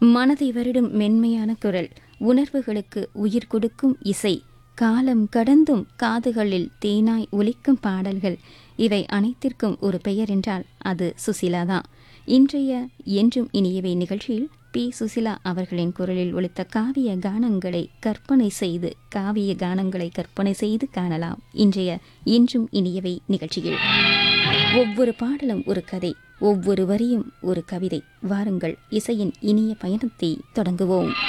மனதை வருடும் மென்மையான குரல் உணர்வுகளுக்கு உயிர் கொடுக்கும் இசை காலம் கடந்தும் காதுகளில் தேனாய் ஒலிக்கும் பாடல்கள் இவை அனைத்திற்கும் ஒரு பெயர் என்றால் அது சுசிலா தான் இன்றைய என்றும் இனியவை நிகழ்ச்சியில் பி சுசிலா அவர்களின் குரலில் ஒலித்த காவிய கானங்களை கற்பனை செய்து காவிய கானங்களை கற்பனை செய்து காணலாம் இன்றைய என்றும் இனியவை நிகழ்ச்சியில் ஒவ்வொரு பாடலும் ஒரு கதை ஒவ்வொரு வரியும் ஒரு கவிதை வாருங்கள் இசையின் இனிய பயணத்தை தொடங்குவோம்